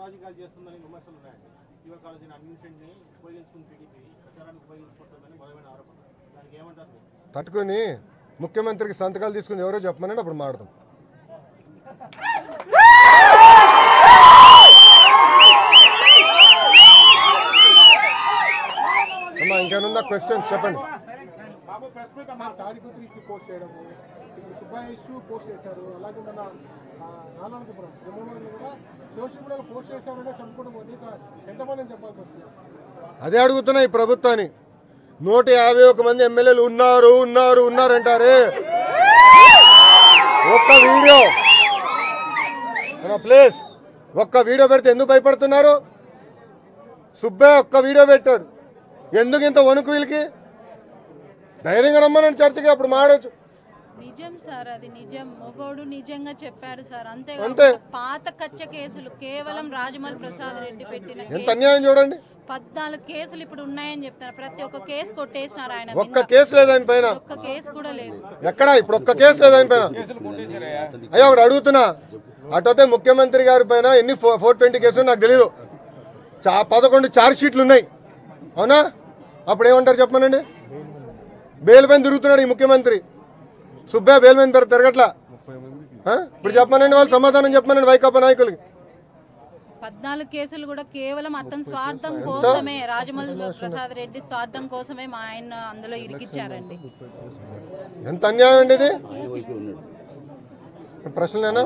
అరాజకాలు చేస్తుందని విమర్శలు ఉన్నాయండి ఇటీవల కాలేజీని అన్ని ఇన్సిడెంట్ని ఉపయోగించుకుని టీడీపీ ప్రచారానికి ఉపయోగించుకుంటుందని బలమైన ఆరోపణ దానికి ఏమంటారు మీరు? తట్టుకొని ముఖ్యమంత్రికి సంతకాలు తీసుకుని ఎవరో చెప్పమనండి అప్పుడు మాడదాం అమ్మా ఇంకేముందా క్వశ్చన్స్ చెప్పండి బాబు ప్రెస్ మీట్ అమ్మా తాడిపత్రి ఇష్యూ పోస్ట్ చేయడము ఇప్పుడు సుబ్బయ్య ఇష్యూ పోస్ట్ చేశారు అలాగే మన ఆ, నారాయణపురం బ్రహ్మమూర్తి కూడా సోషల్ మీడియాలో పోస్ట్ చేశారనే చంపుకోవడం పోతే ఇక ఎంతమంది చెప్పాల్సి వస్తుంది అదే అడుగుతున్నా ఈ ప్రభుత్వాన్ని నూట యాభై ఒక మంది ఎమ్మెల్యేలు ఉన్నారు ఉన్నారు ఉన్నారు అంటారే ఒక్క వీడియో ప్లీజ్ ఒక్క వీడియో పెడితే ఎందుకు భయపడుతున్నారు సుబ్బయ్య ఒక్క వీడియో పెట్టాడు ఎందుకు ఇంత వణుకు వీళ్ళకి ధైర్యంగా రమ్మని చర్చకి అప్పుడు మాడవచ్చు నిజం సార్ అది నిజం మొగోడు నిజంగా చెప్పారు సార్ అంతే అంతే. పాత కచ్చ కేసులు కేవలం రాజమల్ ప్రసాద్ రెడ్డి పెట్టిన ఎంత కేసు. అన్యాయం చూడండి పద్నాలుగు కేసులు ఇప్పుడు ఉన్నాయని చెప్తారు ప్రతి ఒక్క కేసు కొట్టేసినారు ఆయన ఒక్క మీద. కేసు లేదు ఆయన పైన ఒక్క కేసు కూడా లేదు ఎక్కడ ఇప్పుడు ఒక్క కేసు లేదు ఆయన పైన అయ్యా ఒకటి అడుగుతున్నా అటైతే ముఖ్యమంత్రి గారి పైన ఎన్ని ఫోర్ ట్వంటీ కేసులు నాకు తెలియదు చా పదకొండు ఛార్జ్ షీట్లు ఉన్నాయి అవునా అప్పుడు ఏమంటారు చెప్పమనండి బెయిల్ పైన తిరుగుతున్నాడు ఈ ముఖ్యమంత్రి సుబ్బయ్య బెయిల్ పైన తిరగ- తిరగట్లా ఆ? ఇప్పుడు చెప్పమనండి వాళ్ళు సమాధానం చెప్పమనండి వైకాపా నాయకులకి పద్నాలుగు కేసులు కూడా కేవలం అతని స్వార్థం కోసమే రాజమల్ ప్రసాద్ రెడ్డి స్వార్థం కోసమే మా ఆయన అందులో ఇరికిచ్చారండి ఎంత అన్యాయం అండి ఇది ప్రశ్నలేనా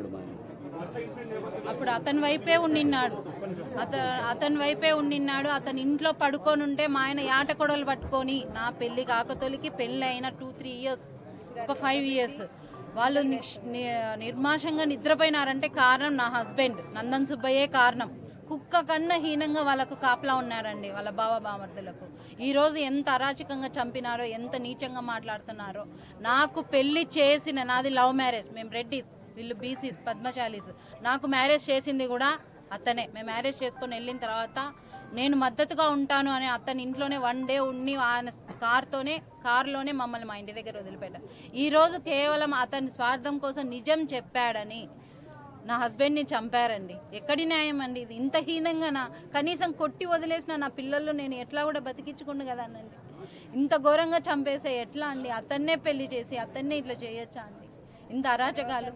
అప్పుడు అతని వైపే ఉండిన్నాడు అత అతని వైపే ఉండిన్నాడు అతని ఇంట్లో పడుకొని ఉంటే మా ఆయన యాట కొడలు పట్టుకొని నా పెళ్లి కాకతొలికి పెళ్లి అయిన టూ త్రీ ఇయర్స్ ఒక ఫైవ్ ఇయర్స్ వాళ్ళు ని- ని- నిర్మాషంగా నిద్రపోయినారంటే కారణం నా హస్బెండ్ నందన్ సుబ్బయ్యే కారణం కుక్క కన్నా హీనంగా వాళ్ళకు కాపలా ఉన్నారండి వాళ్ళ బావ బామర్దులకు ఈరోజు ఎంత అరాచకంగా చంపినారో ఎంత నీచంగా మాట్లాడుతున్నారో నాకు పెళ్లి చేసిన నాది లవ్ మ్యారేజ్ మేము రెడ్డిస్ వీళ్ళు బీసీస్ పద్మశాలీస్ నాకు మ్యారేజ్ చేసింది కూడా అతనే మేము మ్యారేజ్ చేసుకొని వెళ్ళిన తర్వాత నేను మద్దతుగా ఉంటాను అని అతని ఇంట్లోనే వన్ డే ఉండి ఆయన కార్తోనే కార్లోనే మమ్మల్ని మా ఇంటి దగ్గర వదిలిపెట్టారు ఈరోజు కేవలం అతని స్వార్థం కోసం నిజం చెప్పాడని నా హస్బెండ్ని చంపారండి ఎక్కడి న్యాయం అండి ఇది ఇంత హీనంగానా కనీసం కొట్టి వదిలేసిన నా పిల్లలు నేను ఎట్లా కూడా బతికించుకుండు కదానండి ఇంత ఘోరంగా చంపేస్తే ఎట్లా అండి అతన్నే పెళ్లి చేసి అతన్నే ఇట్లా చేయొచ్చా అండి ఇంత అరాచకాలు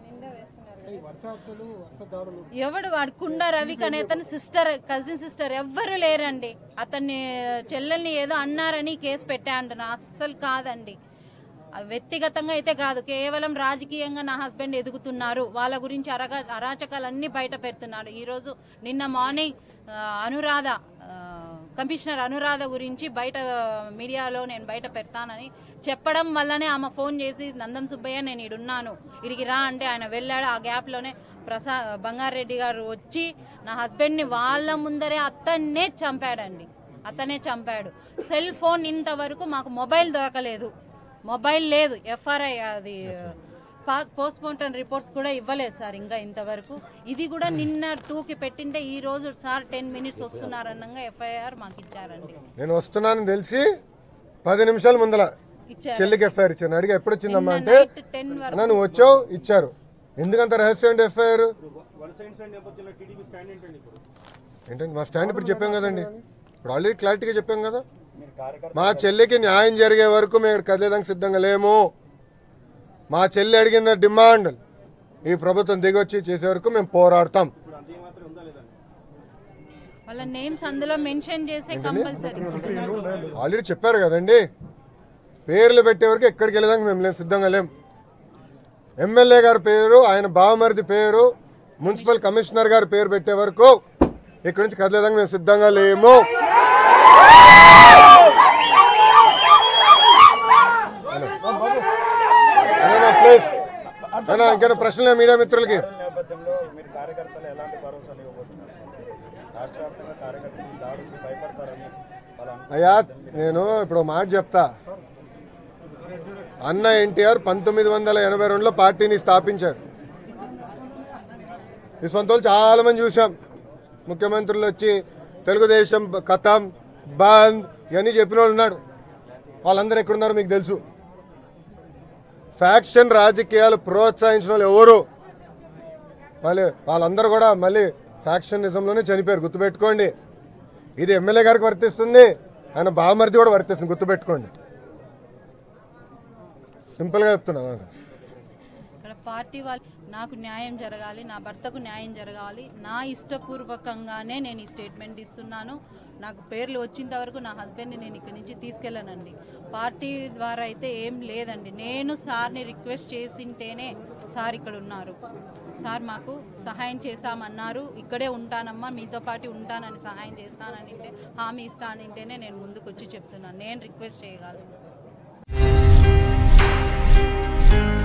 ఈ వరుస హత్యలు వరుస దాడులు ఎవడు వాడు కుండ రవి అనే అతని సిస్టర్ కజిన్ సిస్టర్ ఎవ్వరు లేరండి అతన్ని చెల్లెల్ని ఏదో అన్నారని కేసు పెట్టా అంటున్నా అస్సలు కాదండి అది వ్యక్తిగతంగా అయితే కాదు కేవలం రాజకీయంగా నా హస్బెండ్ ఎదుగుతున్నారు వాళ్ళ గురించి అరగా అరాచకాలన్నీ బయట పెడుతున్నారు ఈరోజు నిన్న మార్నింగ్ ఆ, అనురాధ ఆ, కమిషనర్ అనురాధ గురించి బయట మీడియాలో నేను బయట పెడతానని చెప్పడం వల్లనే ఆమె ఫోన్ చేసి నందం సుబ్బయ్య నేను ఇడున్నాను ఇడికి రా అంటే ఆయన వెళ్ళాడు ఆ గ్యాప్లోనే ప్రసా బంగారెడ్డి గారు వచ్చి నా హస్బెండ్ని వాళ్ళ ముందరే అతన్నే చంపాడండి అతనే చంపాడు సెల్ ఫోన్ ఇంతవరకు మాకు మొబైల్ దొరకలేదు మొబైల్ లేదు ఎఫ్ఆర్ఐ అది పోస్ట్ మార్టం రిపోర్ట్స్ కూడా ఇవ్వలేదు సార్ ఇంకా ఇంతవరకు ఇది కూడా నిన్న టూకి పెట్టింటే ఈ రోజు సార్ టెన్ మినిట్స్ వస్తున్నారన్నంగా ఎఫ్ఐఆర్ మాకు ఇచ్చారండి నేను వస్తున్నానని తెలిసి పది నిమిషాల ముందల ఇచ్చారు చెల్లికి ఎఫ్ఐఆర్ ఇచ్చాను అడిగి ఎప్పుడు వచ్చిందమ్మా నిన్న అంటే నైట్ టెన్ వరకు అన్న నువ్వు వచ్చావు ఇచ్చారు ఎందుకంత రహస్యం అండి ఎఫ్ఐఆర్ వలస ఇన్సిడెంట్ నేపథ్యంలో టీడీపీ స్టాండ్ ఏంటండి ఇప్పుడు ఏంటంటే మా స్టాండ్ ఇప్పుడు చెప్పాం కదండి ఇప్పుడు ఆల్రెడీ క్లారిటీగా చెప్పాం కదా మా చెల్లికి న్యాయం జరిగే వరకు మేము ఇక్కడ కదిలేదానికి సిద్ధంగా లేము మా చెల్లి అడిగిన డిమాండ్ ఈ ప్రభుత్వం దిగొచ్చి చేసే వరకు మేము పోరాడతాం ఇప్పుడు అంతే మాత్రం ఉందా లేదా వాళ్ళ నేమ్స్ అందులో మెన్షన్ చేసే కంపల్సరీ ఆల్రెడీ చెప్పారు కదండి పేర్లు పెట్టే వరకు ఎక్కడికి వెళ్ళేదానికి మేము లేం సిద్ధంగా లేం ఎమ్మెల్యే గారి పేరు ఆయన బావమరిది పేరు మున్సిపల్ కమిషనర్ గారి పేరు పెట్టే వరకు ఇక్కడి నుంచి కదిలేదానికి మేము సిద్ధంగా లేము ప్లీజ్ అన్నా ఇంకేనా ప్రశ్నలే మీడియా మిత్రులకి నేపథ్యంలో మీరు కార్యకర్తలు ఎలాంటి భరోసాలు ఇవ్వబోతున్నారు రాష్ట్ర వ్యాప్తంగా కార్యకర్తలు దాడులకు భయపడతారని వాళ్ళ అయ్యా నేను ఇప్పుడు ఒక మాట చెప్తా అన్న ఎన్టీఆర్ పంతొమ్మిది వందల ఎనభై రెండులో పార్టీని స్థాపించారు ఈ సొంత వాళ్ళు చాలా మంది చూసాం ముఖ్యమంత్రులు వచ్చి తెలుగుదేశం కథం బంద్ ఇవన్నీ చెప్పిన వాళ్ళు ఉన్నాడు వాళ్ళందరూ ఎక్కడున్నారో మీకు తెలుసు ఫ్యాక్షన్ రాజకీయాలు ప్రోత్సహించిన వాళ్ళు ఎవరు మళ్ళీ వాళ్ళందరూ కూడా మళ్ళీ ఫ్యాక్షనిజంలోనే చనిపోయారు గుర్తుపెట్టుకోండి ఇది ఎమ్మెల్యే గారికి వర్తిస్తుంది ఆయన బావమరిది కూడా వర్తిస్తుంది గుర్తుపెట్టుకోండి సింపుల్గా చెప్తున్నా ఇక్కడ పార్టీ వాళ్ళు నాకు న్యాయం జరగాలి నా భర్తకు న్యాయం జరగాలి నా ఇష్టపూర్వకంగానే నేను ఈ స్టేట్మెంట్ ఇస్తున్నాను నాకు పేర్లు వచ్చేంత వరకు నా హస్బెండ్ని నేను ఇక్కడి నుంచి తీసుకెళ్ళానండి పార్టీ ద్వారా అయితే ఏం లేదండి నేను సార్ని రిక్వెస్ట్ చేసింటేనే సార్ ఇక్కడ ఉన్నారు సార్ మాకు సహాయం చేశామన్నారు ఇక్కడే ఉంటానమ్మా మీతో పాటు ఉంటానని సహాయం చేస్తానని హామీ ఇస్తానంటేనే నేను ముందుకు వచ్చి చెప్తున్నాను నేను రిక్వెస్ట్ చేయగలను